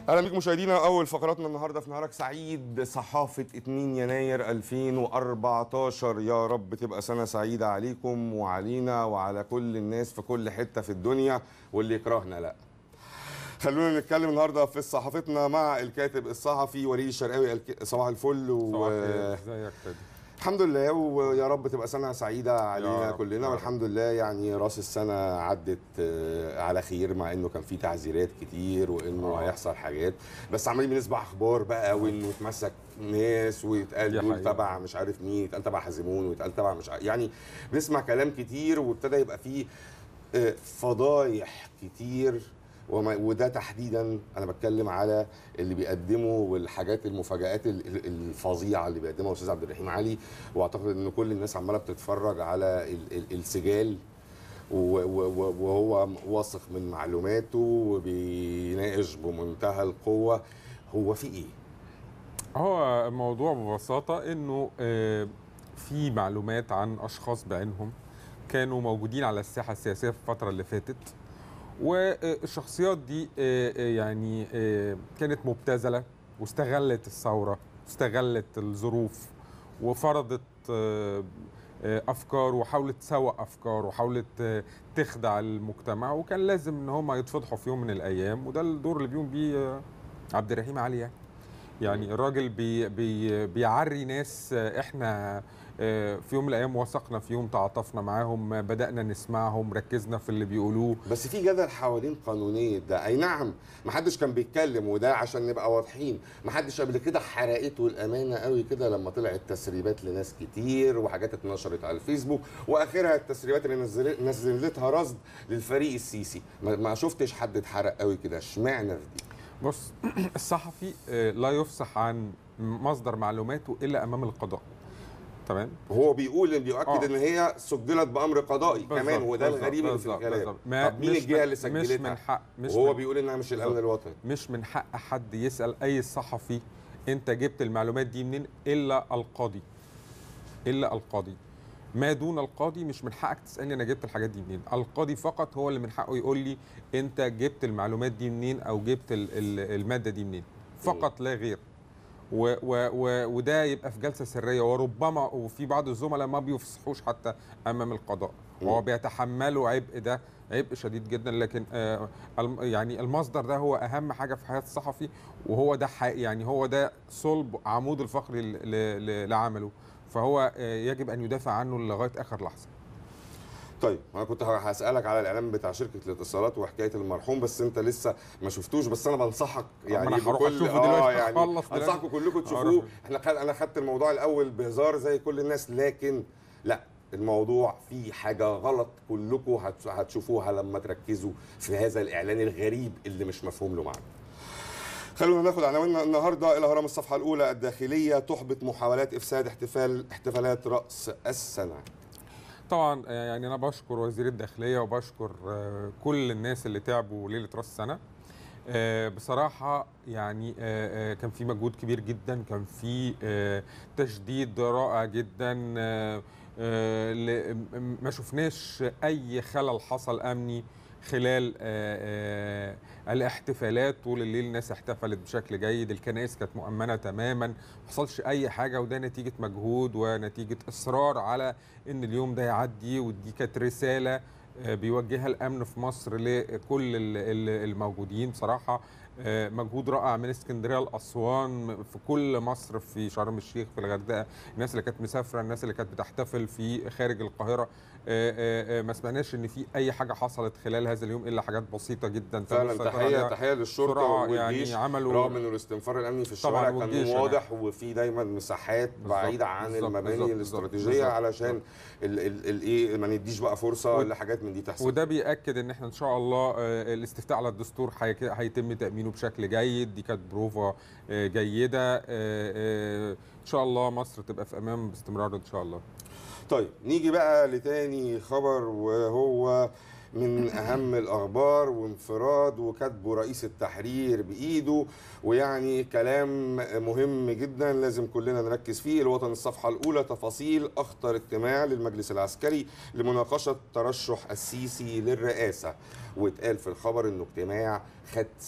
اهلا بكم مشاهدينا اول فقراتنا النهارده في نهارك سعيد صحافه 2 يناير 2014 يا رب تبقى سنه سعيده عليكم وعلينا وعلى كل الناس في كل حته في الدنيا واللي يكرهنا لا خلونا نتكلم النهارده في صحافتنا مع الكاتب الصحفي وليد الشرقاوي الك- صباح الفل و... صباح الخير ازيك فادي الحمد لله ويا رب تبقى سنه سعيده علينا رب، كلنا يا رب. والحمد لله يعني راس السنه عدت آه، على خير مع انه كان في تعزيرات كتير وانه آه. هيحصل حاجات بس عمالين بنسمع اخبار بقى وانه اتمسك ناس ويتقال دي دول حقيقة. تبع مش عارف مين يتقال تبع حزمون ويتقال تبع مش عارف يعني بنسمع كلام كتير وابتدى يبقى فيه آه، فضايح كتير وما وده تحديدا انا بتكلم على اللي بيقدموا والحاجات المفاجآت ال- ال- الفظيعه اللي بيقدمها استاذ عبد الرحيم علي واعتقد ان كل الناس عماله بتتفرج على ال- ال- السجال و- و- و- وهو واثق من معلوماته وبيناقش بمنتهى القوه هو في ايه؟ هو الموضوع ببساطة انه آه، في معلومات عن اشخاص بعينهم كانوا موجودين على الساحة السياسية في الفترة اللي فاتت والشخصيات دي آه، آه، يعني آه، كانت مبتذلة واستغلت الثورة واستغلت الظروف وفرضت آه، آه، افكار وحاولت تسوق افكار وحاولت آه، تخدع المجتمع وكان لازم ان هم يتفضحوا في يوم من الايام وده الدور اللي بيقوم بيه آه، عبد الرحيم علي يعني يعني الراجل بي بي بيعري ناس آه، احنا آه، في يوم من الايام وثقنا فيهم تعاطفنا معاهم آه، بدانا نسمعهم ركزنا في اللي بيقولوه بس في جدل حوالين قانونيه ده اي نعم محدش كان بيتكلم وده عشان نبقى واضحين محدش قبل كده حرقته الامانه قوي كده لما طلعت تسريبات لناس كتير وحاجات اتنشرت على الفيسبوك واخرها التسريبات اللي نزل- نزلتها رصد للفريق السيسي ما, ما شفتش حد اتحرق قوي كده اشمعنى في دي بص الصحفي آه، لا يفصح عن مصدر معلوماته الا امام القضاء تمام وهو بيقول ان بيؤكد آه. ان هي سجلت بامر قضائي كمان بالظبط، وده بالظبط، الغريب اللي في بالظبط، الكلام بالظبط. ما- طب مين مش الجهه من- اللي مش سجلتها من حق مش وهو من بيقول انها مش الامن بالظبط. الوطني مش من حق حد يسال اي صحفي انت جبت المعلومات دي منين الا القاضي الا القاضي ما دون القاضي مش من حقك تسالني انا جبت الحاجات دي منين القاضي فقط هو اللي من حقه يقول لي انت جبت المعلومات دي منين او جبت ال- ال- الماده دي منين فقط لا غير و و و وده يبقى في جلسه سريه وربما وفي بعض الزملاء ما بيفصحوش حتى امام القضاء مم. وهو بيتحملوا عبء ده عبء شديد جدا لكن آه الم- يعني المصدر ده هو اهم حاجه في حياه الصحفي وهو ده حق- يعني هو ده صلب عمود الفقري ل- ل- ل- لعمله فهو آه يجب ان يدافع عنه لغايه اخر لحظه طيب انا كنت هسالك على الاعلان بتاع شركه الاتصالات وحكايه المرحوم بس انت لسه ما شفتوش بس انا بنصحك يعني أنا هروح بكل أشوفه دلوقتي، اه يعني هخلص دلوقتي. انصحكم كلكم تشوفوه هروح. احنا خد... انا خدت الموضوع الاول بهزار زي كل الناس لكن لا الموضوع فيه حاجة غلط كلكم هت- هتشوفوها لما تركزوا في هذا الإعلان الغريب اللي مش مفهوم له معنى خلونا ناخد عناويننا النهارده الهرم الصفحه الاولى الداخليه تحبط محاولات افساد احتفال احتفالات راس السنه طبعا آه، يعني انا بشكر وزير الداخليه وبشكر آه، كل الناس اللي تعبوا ليله راس السنه آه، بصراحه يعني آه، آه، كان في مجهود كبير جدا كان في آه، تشديد رائع جدا آه، آه، ل- م- ما شفناش اي خلل حصل امني خلال آه، آه، الاحتفالات طول الليل الناس احتفلت بشكل جيد الكنائس كانت مؤمنه تماما ما حصلش اي حاجه وده نتيجه مجهود ونتيجه اصرار على ان اليوم ده يعدي ودي كانت رساله آه، بيوجهها الامن في مصر لكل ال- ال- الموجودين بصراحه آه، مجهود رائع من اسكندريه لاسوان في كل مصر في شرم الشيخ في الغردقه الناس اللي كانت مسافره الناس اللي كانت بتحتفل في خارج القاهره آه، آه، آه، ما سمعناش ان في اي حاجه حصلت خلال هذا اليوم الا حاجات بسيطه جدا تم فعلا السيطرة تحيه عليها تحيه للشرطه بسرعة، والجيش يعني عملوا رغم انه الاستنفار الامني في طبعاً الشوارع كان والجيش أنا- واضح وفي دايما مساحات بالظبط، بعيده عن بالظبط، المباني بالظبط، الاستراتيجيه بالظبط، علشان بالظبط. ال- ال- الايه ما نديش بقى فرصه و- لحاجات من دي تحصل وده بيأكد ان احنا ان شاء الله آه، الاستفتاء على الدستور هيك- هيتم تأمينه بشكل جيد دي كانت بروفا آه، جيدة آه، آه، ان شاء الله مصر تبقى في امان باستمرار ان شاء الله طيب نيجي بقى لتاني خبر وهو من اهم الاخبار وانفراد وكاتبه رئيس التحرير بايده ويعني كلام مهم جدا لازم كلنا نركز فيه الوطن الصفحه الاولى تفاصيل اخطر اجتماع للمجلس العسكري لمناقشه ترشح السيسي للرئاسه واتقال في الخبر انه اجتماع خد ست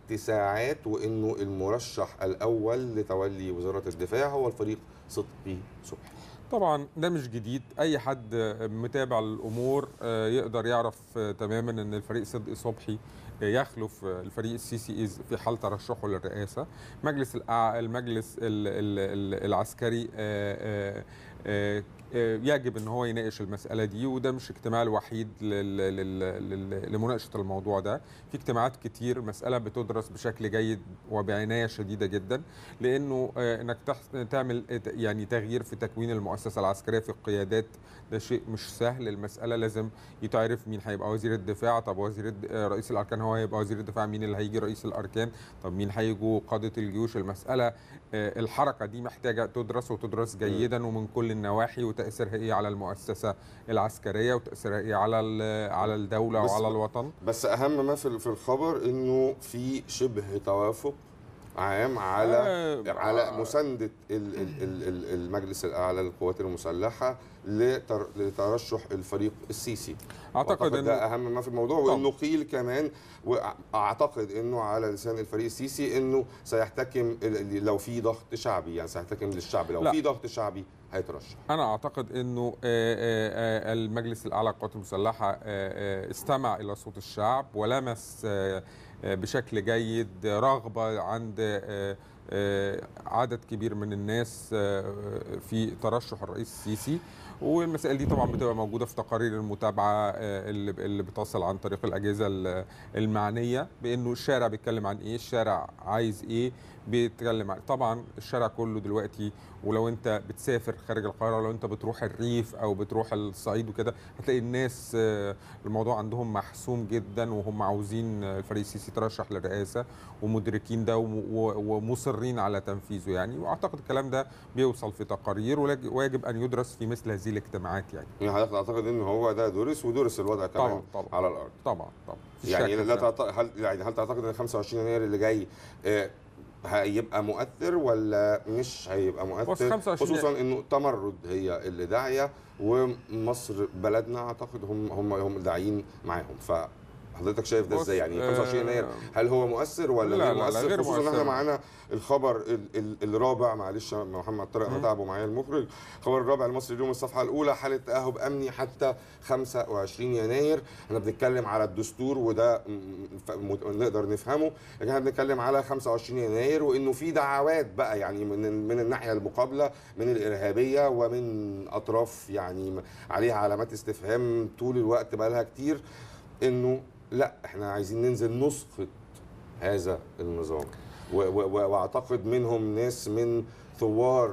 ساعات وانه المرشح الاول لتولي وزاره الدفاع هو الفريق صدقي صبحي طبعا ده مش جديد اي حد متابع الامور آه، يقدر يعرف آه، تماما ان الفريق صدقي صبحي آه، يخلف آه، الفريق السي سي إز في حال ترشحه للرئاسه مجلس الأع... المجلس ال... ال... ال... العسكري آه، آه، آه، آه، يجب ان هو يناقش المساله دي وده مش اجتماع الوحيد لل... لل... لل... لمناقشه الموضوع ده في اجتماعات كتير مساله بتدرس بشكل جيد وبعنايه شديده جدا لانه آه، انك تح... تعمل يعني تغيير في تكوين المؤسسه العسكريه في القيادات ده شيء مش سهل المساله لازم يتعرف مين هيبقى وزير الدفاع طب وزير الد... آه، رئيس الاركان هو هيبقى وزير الدفاع مين اللي هيجي رئيس الاركان طب مين هيجوا قاده الجيوش المساله آه، الحركه دي محتاجه تدرس وتدرس جيدا ومن كل النواحي وتاثيرها ايه على المؤسسه العسكريه وتاثيرها ايه على ال- على الدوله بس- وعلى الوطن بس اهم ما في في الخبر انه في شبه توافق عام على آه، على مسانده ال- ال- ال- ال- المجلس الاعلى للقوات المسلحه لتر- لترشح الفريق السيسي اعتقد ده انه اهم ما في الموضوع طبعا. وانه قيل كمان واعتقد انه على لسان الفريق السيسي انه سيحتكم ال- لو في ضغط شعبي يعني سيحتكم للشعب لو لا. في ضغط شعبي هيترشح انا اعتقد انه آه، آه، آه، المجلس الاعلى للقوات المسلحه آه، آه، استمع الى صوت الشعب ولمس آه، آه، بشكل جيد رغبه عند آه، آه، عدد كبير من الناس آه، في ترشح الرئيس السيسي والمسائل دي طبعا بتبقى موجوده في تقارير المتابعه آه، اللي اللي بتصل عن طريق الاجهزه ال- المعنيه بانه الشارع بيتكلم عن ايه الشارع عايز ايه بيتكلم عن طبعا الشارع كله دلوقتي ولو انت بتسافر خارج القاهره ولو انت بتروح الريف او بتروح الصعيد وكده هتلاقي الناس آه، الموضوع عندهم محسوم جدا وهم عاوزين آه، الفريق السيسي يترشح للرئاسه ومدركين ده وم- و- ومصرين على تنفيذه يعني واعتقد الكلام ده بيوصل في تقارير ولج- ويجب ان يدرس في مثل هذه الاجتماعات يعني يعني حضرتك تعتقد ان هو ده درس ودرس الوضع كمان طبعا طبعا على الارض طبعا طبعا في يعني شك لا في- تعتقد هل يعني هل تعتقد ان 25 يناير اللي جاي آه، هيبقى مؤثر ولا مش هيبقى بص، مؤثر 25 خصوصا انه تمرد هي اللي داعيه ومصر بلدنا اعتقد هم هم هم داعيين معاهم فحضرتك شايف ده بص، ازاي يعني 25 يناير آه، هل هو مؤثر ولا لا، غير لا، لا، مؤثر غير خصوصا ان احنا مؤثر. معانا الخبر ال ال الرابع معلش يا محمد طارق مم. متعب ومعايا المخرج الخبر الرابع المصري اليوم الصفحه الاولى حاله تاهب امني حتى 25 يناير احنا بنتكلم على الدستور وده م- ف- م- نقدر نفهمه لكن احنا بنتكلم على 25 يناير وانه في دعوات بقى يعني من من الناحيه المقابله من الارهابيه ومن اطراف يعني م- عليها علامات استفهام طول الوقت بقى لها كتير انه لا احنا عايزين ننزل نسقط هذا النظام و- و- و- واعتقد منهم ناس من ثوار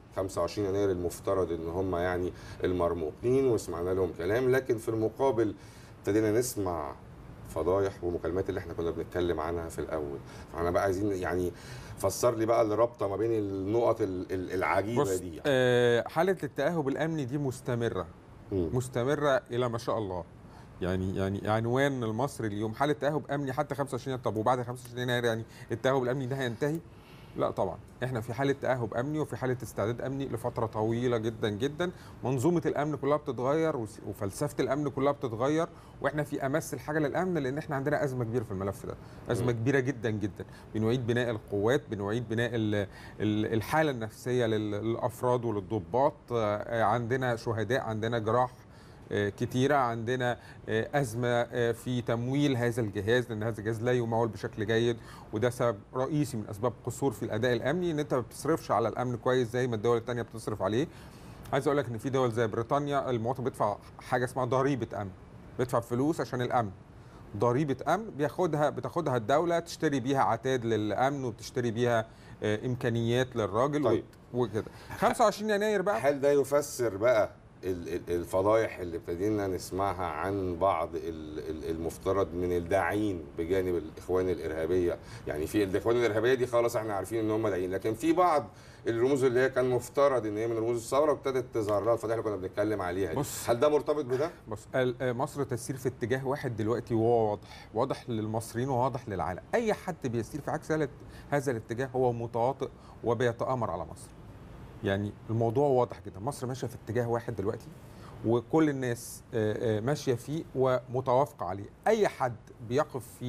25 يناير المفترض ان هم يعني المرموقين وسمعنا لهم كلام لكن في المقابل ابتدينا نسمع فضايح ومكالمات اللي احنا كنا بنتكلم عنها في الاول فاحنا بقى عايزين يعني فسر لي بقى الرابطه ما بين النقط ال- ال- العجيبه بص دي يعني. آه، حاله التاهب الامني دي مستمره مم. مستمره الى ما شاء الله يعني يعني عنوان المصري اليوم حاله تاهب امني حتى 25 يناير طب وبعد 25 يناير يعني التاهب الامني ده هينتهي؟ لا طبعا احنا في حاله تاهب امني وفي حاله استعداد امني لفتره طويله جدا جدا منظومه الامن كلها بتتغير وس- وفلسفه الامن كلها بتتغير واحنا في امس الحاجه للامن لان احنا عندنا ازمه كبيره في الملف ده ازمه مم. كبيره جدا جدا بنعيد بناء القوات بنعيد بناء ال- ال- الحاله النفسيه لل- للافراد وللضباط آه، عندنا شهداء عندنا جراح آه، كتيرة عندنا آه، أزمة آه، في تمويل هذا الجهاز لأن هذا الجهاز لا يمول بشكل جيد وده سبب رئيسي من أسباب قصور في الأداء الأمني إن أنت ما بتصرفش على الأمن كويس زي ما الدول التانية بتصرف عليه عايز أقول لك إن في دول زي بريطانيا المواطن بيدفع حاجة اسمها ضريبة أمن بيدفع فلوس عشان الأمن ضريبة أمن بياخدها بتاخدها الدولة تشتري بيها عتاد للأمن وتشتري بيها آه، إمكانيات للراجل طيب. وت- وكده 25 يناير بقى هل ده يفسر بقى ال- ال- الفضايح اللي ابتدينا نسمعها عن بعض ال- ال- المفترض من الداعين بجانب الاخوان الارهابيه يعني في الاخوان الارهابيه دي خلاص احنا عارفين ان هم داعين لكن في بعض الرموز اللي هي كان مفترض ان هي من رموز الثوره وابتدت تظهر لها الفضايح اللي كنا بنتكلم عليها دي. بص. هل ده مرتبط بده؟ بص ال- آه، مصر تسير في اتجاه واحد دلوقتي وهو واضح واضح للمصريين وواضح للعالم اي حد بيسير في عكس هذا- هذا الاتجاه هو متواطئ وبيتآمر على مصر يعني الموضوع واضح جدا مصر ماشيه في اتجاه واحد دلوقتي وكل الناس آه، آه، ماشيه فيه ومتوافقه عليه اي حد بيقف في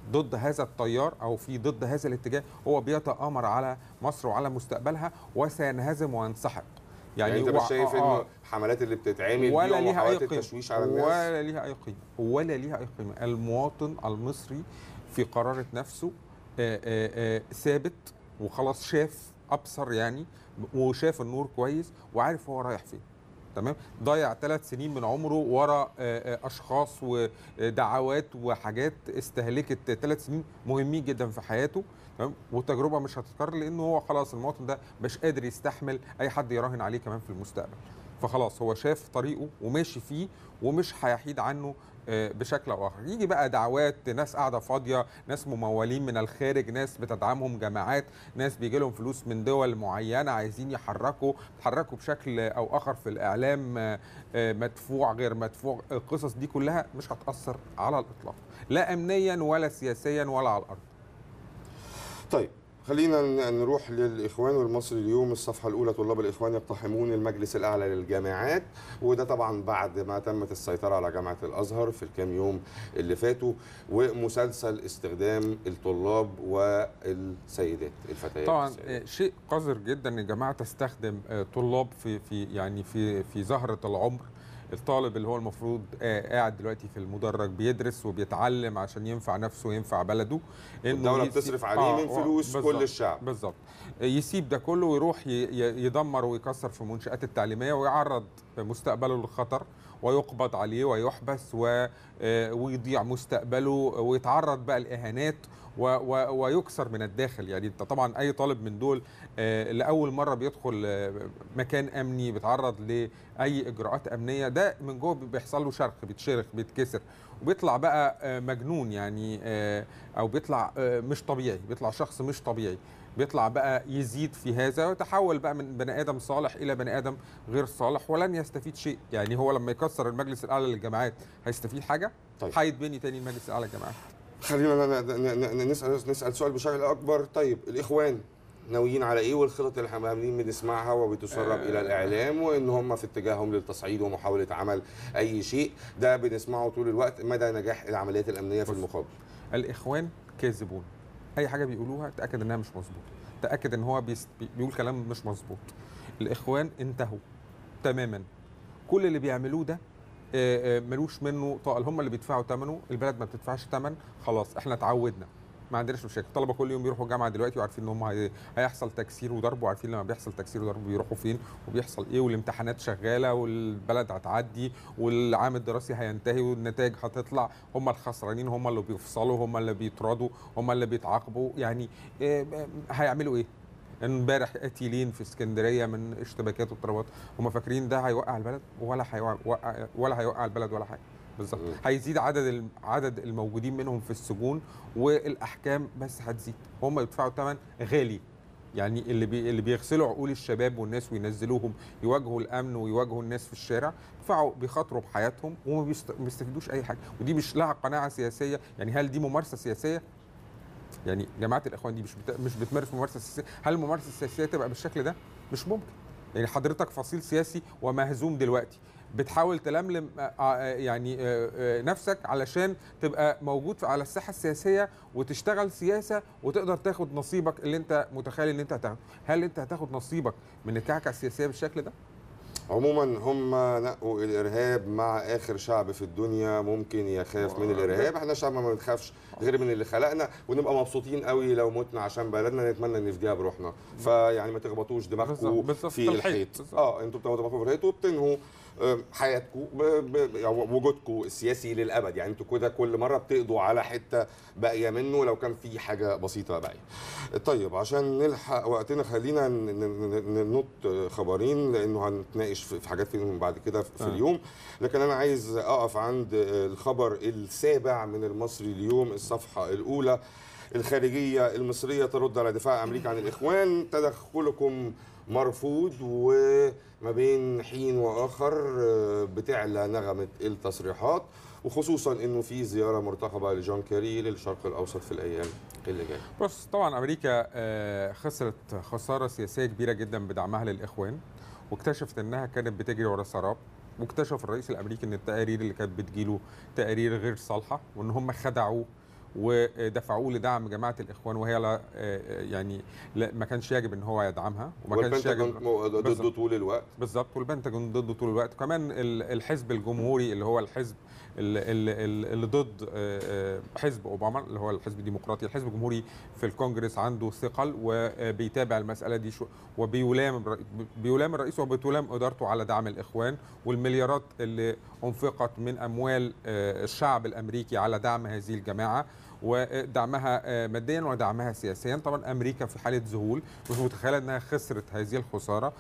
ضد هذا التيار او في ضد هذا الاتجاه هو بيتآمر على مصر وعلى مستقبلها وسينهزم وينسحق يعني, انت مش وع- شايف آه، انه الحملات اللي بتتعمل ولا دي ليها اي ومحاولات قيمه التشويش على الناس ولا ليها اي قيمه ولا ليها اي قيمه المواطن المصري في قرارة نفسه آه، آه، آه، ثابت وخلاص شاف ابصر يعني وشاف النور كويس وعارف هو رايح فين تمام ضيع ثلاث سنين من عمره ورا آه، آه، اشخاص ودعوات وحاجات استهلكت ثلاث سنين مهمين جدا في حياته تمام والتجربه مش هتتكرر لانه هو خلاص المواطن ده مش قادر يستحمل اي حد يراهن عليه كمان في المستقبل فخلاص هو شاف طريقه وماشي فيه ومش هيحيد عنه آه، بشكل او اخر يجي بقى دعوات ناس قاعده فاضيه ناس ممولين من الخارج ناس بتدعمهم جماعات ناس بيجي لهم فلوس من دول معينه عايزين يحركوا يتحركوا بشكل او اخر في الاعلام آه، آه، مدفوع غير مدفوع القصص دي كلها مش هتاثر على الاطلاق لا امنيا ولا سياسيا ولا على الارض طيب خلينا ن- نروح للاخوان والمصري اليوم الصفحه الاولى طلاب الاخوان يقتحمون المجلس الاعلى للجامعات وده طبعا بعد ما تمت السيطره على جامعه الازهر في الكام يوم اللي فاتوا ومسلسل استخدام الطلاب والسيدات الفتيات طبعا السيدات. آه، شيء قذر جدا ان الجماعه تستخدم آه، طلاب في في يعني في في زهره العمر الطالب اللي هو المفروض آه، قاعد دلوقتي في المدرج بيدرس وبيتعلم عشان ينفع نفسه وينفع بلده الدولة يسيب- بتصرف عليه من و- فلوس بالظبط، كل الشعب. بالظبط آه، يسيب ده كله ويروح ي- ي- يدمر ويكسر في المنشآت التعليمية ويعرض مستقبله للخطر ويقبض عليه ويحبس و- آه، ويضيع مستقبله ويتعرض بقى لإهانات و- و- ويكسر من الداخل يعني انت طبعا اي طالب من دول آه، لاول مره بيدخل آه، مكان امني بيتعرض لاي اجراءات امنيه ده من جوه بيحصل له شرخ بيتشرخ بيتكسر وبيطلع بقى آه، مجنون يعني آه، او بيطلع آه، مش طبيعي بيطلع شخص مش طبيعي بيطلع بقى يزيد في هذا ويتحول بقى من بني ادم صالح الى بني ادم غير صالح ولن يستفيد شيء يعني هو لما يكسر المجلس الاعلى للجامعات هيستفيد حاجه طيب. هيتبني تاني المجلس الاعلى للجامعات خلينا ن- ن- ن- نسال نسال سؤال بشكل اكبر طيب الاخوان ناويين على ايه والخطط اللي احنا عاملين بنسمعها وبتسرب آه. الى الاعلام وان هم في اتجاههم للتصعيد ومحاوله عمل اي شيء ده بنسمعه طول الوقت مدى نجاح العمليات الامنيه في بص. المقابل الاخوان كاذبون اي حاجه بيقولوها تاكد انها مش مظبوطه تاكد ان هو بيست... بيقول كلام مش مظبوط الاخوان انتهوا تماما كل اللي بيعملوه ده آه، آه، ملوش منه طائل هم اللي بيدفعوا ثمنه البلد ما بتدفعش ثمن خلاص احنا اتعودنا ما عندناش مشاكل الطلبه كل يوم بيروحوا الجامعه دلوقتي وعارفين ان هم هي- هيحصل تكسير وضرب وعارفين لما بيحصل تكسير وضرب بيروحوا فين وبيحصل ايه والامتحانات شغاله والبلد هتعدي والعام الدراسي هينتهي والنتائج هتطلع هم الخسرانين هم اللي بيفصلوا هم اللي بيطردوا هم اللي بيتعاقبوا يعني إيه هيعملوا ايه؟ امبارح قتيلين في اسكندريه من اشتباكات واضطرابات هم فاكرين ده هيوقع البلد ولا هيوقع ولا هيوقع البلد ولا حاجه بالظبط مم. هيزيد عدد الم- عدد الموجودين منهم في السجون والاحكام بس هتزيد هم يدفعوا ثمن غالي يعني اللي بي اللي بيغسلوا عقول الشباب والناس وينزلوهم يواجهوا الامن ويواجهوا الناس في الشارع بيدفعوا بيخاطروا بحياتهم وما بيست- ما بيستفيدوش اي حاجه ودي مش لها قناعه سياسيه يعني هل دي ممارسه سياسيه يعني جماعه الاخوان دي مش بت... مش بتمارس ممارسه سياسيه هل الممارسه السياسيه تبقى بالشكل ده مش ممكن يعني حضرتك فصيل سياسي ومهزوم دلوقتي بتحاول تلملم آه، آه، يعني آه، آه، نفسك علشان تبقى موجود في- على الساحه السياسيه وتشتغل سياسه وتقدر تاخد نصيبك اللي انت متخيل ان انت هتاخده هل انت هتاخد نصيبك من الكعكه السياسيه بالشكل ده عموما هم نقوا الارهاب مع اخر شعب في الدنيا ممكن يخاف من الارهاب احنا شعب ما بنخافش غير من اللي خلقنا ونبقى مبسوطين قوي لو متنا عشان بلدنا نتمنى نفديها بروحنا فيعني ما تخبطوش بالظبط، دماغكم بالظبط، في في الحيط، الحيط بالظبط. اه انتوا بتاخدوا دماغكم في الحيط وبتنهوا آه، حياتكم ب- ب- يعني وجودكم السياسي للابد يعني انتوا كده كل مره بتقضوا على حته باقيه منه لو كان في حاجه بسيطه باقيه طيب عشان نلحق وقتنا خلينا ن- ن- ن- ننط خبرين لانه هنتناقش في في حاجات فيهم بعد كده في آه. اليوم لكن انا عايز اقف عند الخبر السابع من المصري اليوم الصفحه الاولى الخارجيه المصريه ترد على دفاع امريكا عن الاخوان تدخلكم مرفوض وما بين حين واخر آه، بتعلى نغمه التصريحات وخصوصا انه في زياره مرتقبه لجون كيري للشرق الاوسط في الايام اللي جايه بص طبعا امريكا آه، خسرت خساره سياسيه كبيره جدا بدعمها للاخوان واكتشفت انها كانت بتجري ورا سراب واكتشف الرئيس الامريكي ان التقارير اللي كانت بتجيله تقارير غير صالحه وان هم خدعوه ودفعوه لدعم جماعه الاخوان وهي لا آه، يعني لا ما كانش يجب ان هو يدعمها وما كانش يجب والبنتاجون ضده بالظبط. طول الوقت بالظبط والبنتاجون ضده طول الوقت كمان ال- الحزب الجمهوري اللي هو الحزب ال- ال- ال- اللي ضد آه، آه، حزب اوباما اللي هو الحزب الديمقراطي الحزب الجمهوري في الكونجرس عنده ثقل وبيتابع المساله دي شو وبيلام الر- بيلام الرئيس وبتلام ادارته على دعم الاخوان والمليارات اللي انفقت من اموال آه، الشعب الامريكي على دعم هذه الجماعه ودعمها آه، ماديا ودعمها سياسيا طبعا امريكا في حاله ذهول مش متخيله انها خسرت هذه الخساره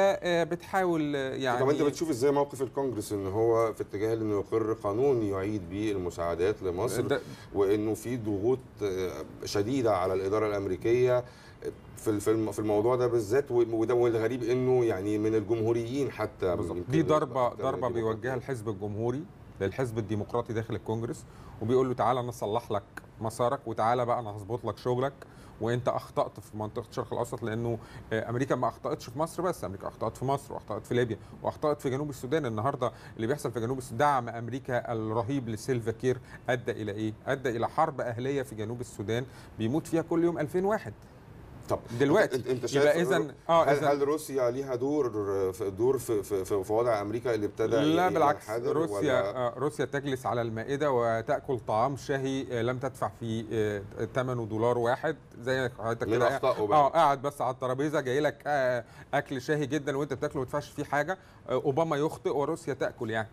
فبتحاول يعني طب انت بتشوف ازاي موقف الكونجرس ان هو في اتجاه انه يقر قانون يعيد بيه المساعدات لمصر ده- وانه في ضغوط آه، شديده على الاداره الامريكيه في ال- في الم- في الموضوع ده بالذات و- وده والغريب انه يعني من الجمهوريين حتى بالظبط يمكن دي ضربه أكتر من ضربه الديمقراطيين. بيوجهها الحزب الجمهوري للحزب الديمقراطي داخل الكونجرس وبيقول له تعالى انا اصلح لك مسارك وتعالى بقى انا هظبط لك شغلك وانت اخطات في منطقه الشرق الاوسط لانه آه، امريكا ما اخطاتش في مصر بس امريكا اخطات في مصر واخطات في ليبيا واخطات في جنوب السودان النهارده اللي بيحصل في جنوب السودان دعم امريكا الرهيب لسيلفا كير ادى الى ايه؟ ادى الى حرب اهليه في جنوب السودان بيموت فيها كل يوم 2000 واحد طب دلوقتي انت, انت شايف يبقى اذا اه هل, إذن- هل روسيا ليها دور في دور في, في, في, في وضع امريكا اللي ابتدى لا ي- بالعكس ينحدر روسيا ولا- آه، روسيا تجلس على المائده وتاكل طعام شهي آه، لم تدفع فيه آه، ثمنه دولار واحد زي حضرتك من كده اخطاء اوباما اه قاعد بس على الترابيزه جاي لك آه، اكل شهي جدا وانت بتاكله ما تدفعش فيه حاجه آه، اوباما يخطئ وروسيا تاكل يعني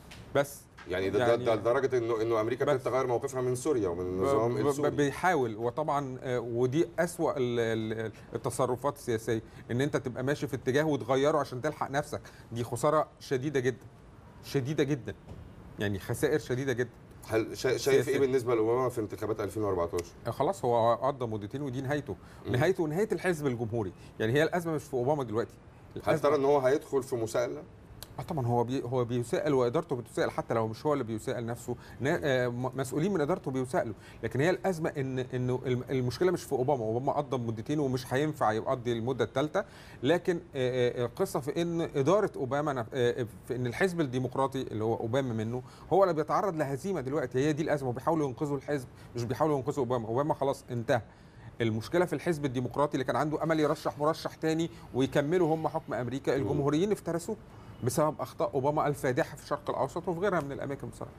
بس يعني ده, يعني- ده, ده لدرجه انه انه امريكا بس. ابتدت تغير موقفها من سوريا ومن ب- النظام ب- السوري بيحاول وطبعا آه، ودي أسوأ ال- ال- التصرفات السياسيه ان انت تبقى ماشي في اتجاه وتغيره عشان تلحق نفسك دي خساره شديده جدا شديده جدا يعني خسائر شديده جدا هل شا- شايف سياسي. ايه بالنسبه لاوباما في انتخابات 2014 خلاص هو قضى مدتين ودي نهايته مم. نهايته نهايه الحزب الجمهوري يعني هي الازمه مش في اوباما دلوقتي هل الأزمة- ترى ان هو هيدخل في مساءله اه طبعا هو بي هو بيسائل وادارته بتسائل حتى لو مش هو اللي بيسائل نفسه نا- آه، م- مسؤولين من ادارته بيسائلوا لكن هي الازمه ان انه الم- المشكله مش في اوباما اوباما قضى مدتين ومش هينفع يقضي المده الثالثه لكن آه، آه، القصه في ان اداره اوباما نف- آه، في ان الحزب الديمقراطي اللي هو اوباما منه هو اللي بيتعرض لهزيمه دلوقتي هي دي الازمه وبيحاولوا ينقذوا الحزب مش بيحاولوا ينقذوا اوباما اوباما خلاص انتهى المشكله في الحزب الديمقراطي اللي كان عنده امل يرشح مرشح تاني ويكملوا هم حكم امريكا الجمهوريين افترسوه بسبب اخطاء اوباما الفادحه في الشرق الاوسط وفي غيرها من الاماكن بصراحه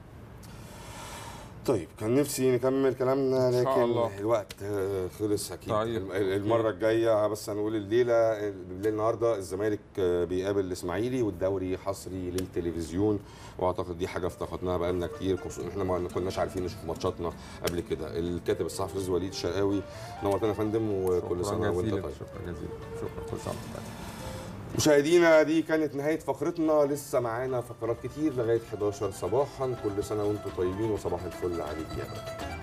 طيب كان نفسي نكمل كلامنا إن شاء لكن الله. الوقت آه، خلص اكيد طيب، الم- المره الجايه بس هنقول الليله بالليل النهارده الزمالك آه، بيقابل الاسماعيلي والدوري حصري للتلفزيون واعتقد دي حاجه افتقدناها بقالنا كتير خصوصا احنا ما كناش عارفين نشوف ماتشاتنا قبل كده الكاتب الصحفي الاستاذ وليد الشرقاوي نورتنا يا فندم وكل شكراً سنه وانت جزيلاً، طيب شكرا جزيلا شكرا كل سنه وأنت طيب. مشاهدينا دي كانت نهاية فقرتنا لسه معانا فقرات كتير لغاية 11 صباحا كل سنة وانتم طيبين وصباح الفل عليك يا رب